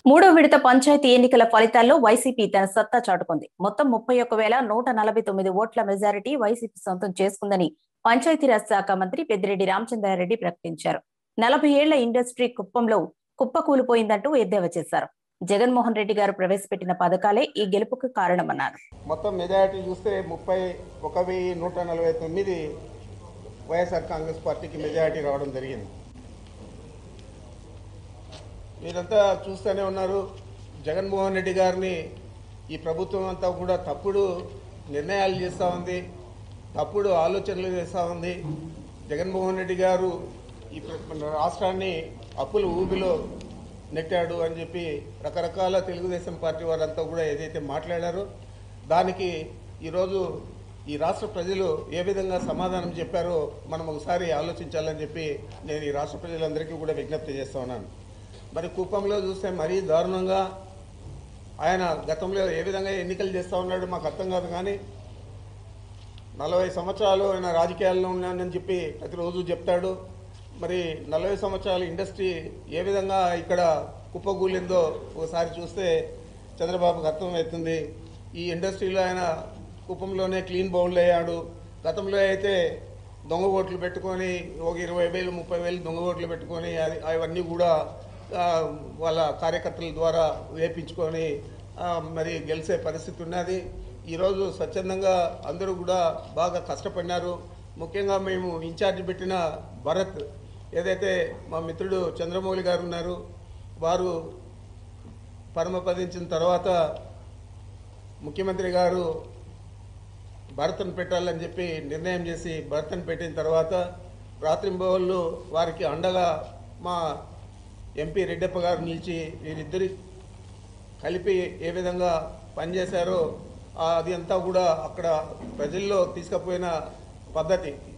మూడో విడత పంచాయతీ ఎన్నికల ఫలితాల్లో వైసీపీ తన సత్తా చాటుకుంది మొత్తం ముప్పై ఒక్క వేల నూట నలభై తొమ్మిది ఓట్ల మెజారిటీ వైసీపీ సొంతం చేసుకుందని పంచాయతీరాజ్ శాఖ మంత్రి పెద్దిరెడ్డి రామచంద్రారెడ్డి ప్రకటించారు నలభై ఏళ్ల ఇండస్ట్రీ కుప్పంలో కుప్పకూలిపోయిందంటూ ఎద్దేవా చేశారు జగన్మోహన్ రెడ్డి గారు ప్రవేశపెట్టిన పథకాలే ఈ గెలుపుకు కారణమన్నారు మొత్తం మెజారిటీ చూస్తే ముప్పై ఒక వెయ్యి నూట నలభై తొమ్మిది వైఎస్ఆర్ కాంగ్రెస్ పార్టీకి మెజారిటీ రావడం జరిగింది మీరంతా చూస్తూనే ఉన్నారు జగన్మోహన్ రెడ్డి గారిని ఈ ప్రభుత్వం అంతా కూడా తప్పుడు నిర్ణయాలు చేస్తూ ఉంది తప్పుడు ఆలోచనలు చేస్తూ ఉంది జగన్మోహన్ రెడ్డి గారు ఈ ప్ర- మన రాష్ట్రాన్ని అప్పుల ఊబిలో నెట్టాడు అని చెప్పి రకరకాల తెలుగుదేశం పార్టీ వారంతా కూడా ఏదైతే మాట్లాడారో దానికి ఈరోజు ఈ రాష్ట్ర ప్రజలు ఏ విధంగా సమాధానం చెప్పారో మనం ఒకసారి ఆలోచించాలని చెప్పి నేను ఈ రాష్ట్ర ప్రజలందరికీ కూడా విజ్ఞప్తి చేస్తా ఉన్నాను మరి కుప్పంలో చూస్తే మరీ దారుణంగా ఆయన గతంలో ఏ విధంగా ఎన్నికలు చేస్తూ ఉన్నాడు మాకు అర్థం కాదు కానీ నలభై సంవత్సరాలు ఆయన రాజకీయాల్లో ఉన్నానని చెప్పి ప్రతిరోజు చెప్తాడు మరి నలభై సంవత్సరాల ఇండస్ట్రీ ఏ విధంగా ఇక్కడ కుప్పగూలిందో ఒకసారి చూస్తే చంద్రబాబుకు అర్థమవుతుంది ఈ ఇండస్ట్రీలో ఆయన కుప్పంలోనే క్లీన్ బౌల్ అయ్యాడు గతంలో అయితే దొంగ ఓట్లు పెట్టుకొని ఒక ఇరవై వేలు ముప్పై వేలు దొంగ ఓట్లు పెట్టుకొని అది అవన్నీ కూడా ఆ, వాళ్ళ కార్యకర్తల ద్వారా వేపించుకొని ఆ, మరి గెలిచే పరిస్థితి ఉన్నది ఈరోజు స్వచ్ఛందంగా అందరూ కూడా బాగా కష్టపడినారు ముఖ్యంగా మేము ఇన్ఛార్జ్ పెట్టిన భరత్ ఏదైతే మా మిత్రుడు చంద్రమౌళి గారు ఉన్నారు వారు పరమపదించిన తర్వాత ముఖ్యమంత్రి గారు భరత్ను పెట్టాలని చెప్పి నిర్ణయం చేసి భరత్ను పెట్టిన తర్వాత రాత్రింబవళ్ళు వారికి అండగా మా ఎంపీ రెడ్డప్ప గారు నిలిచి వీరిద్దరి కలిపి ఏ విధంగా పనిచేశారో ఆ, అది అంతా కూడా అక్కడ ప్రజల్లో తీసుకుపోయిన పద్ధతి